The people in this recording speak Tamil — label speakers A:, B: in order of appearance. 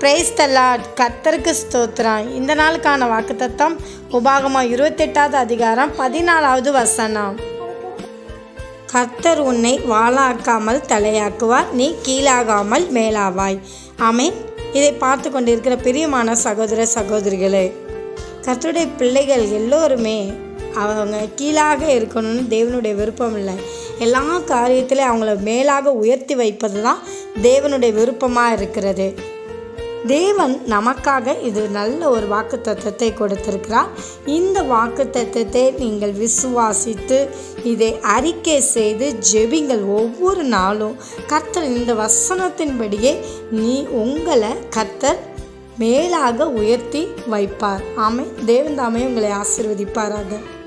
A: பிரைஸ் தல்லாட் கர்த்தருக்கு ஸ்தோத்திரம் இந்த நாளுக்கான வாக்குத்தத்தம் உபாகமம் இருபத்தெட்டாவது அதிகாரம் பதினாலாவது வசனம் கர்த்தர் உன்னை வாளாக்காமல் தலையாக்குவார் நீ கீழாகாமல் மேலாவாய் ஆமென் இதை பார்த்து கொண்டிருக்கிற பிரியமான சகோதர சகோதரிகளே கர்த்தருடைய பிள்ளைகள் எல்லோருமே அவங்க கீழாக இருக்கணும்னு தேவனுடைய விருப்பம் இல்லை எல்லா காரியத்திலையும் அவங்கள மேலாக உயர்த்தி வைப்பது தான் தேவனுடைய விருப்பமாக இருக்கிறது தேவன் நமக்காக இது நல்ல ஒரு வாக்கு தத்துவத்தை கொடுத்திருக்கிறார் இந்த வாக்கு தத்துவத்தை நீங்கள் விசுவாசித்து இதை அறிக்கை செய்து ஜெபிங்கள் ஒவ்வொரு நாளும் கர்த்தர் இந்த வசனத்தின்படியே நீ உங்களை கர்த்தர் மேலாக உயர்த்தி வைப்பார் ஆமை தேவன் தாமே உங்களை ஆசிர்வதிப்பாராக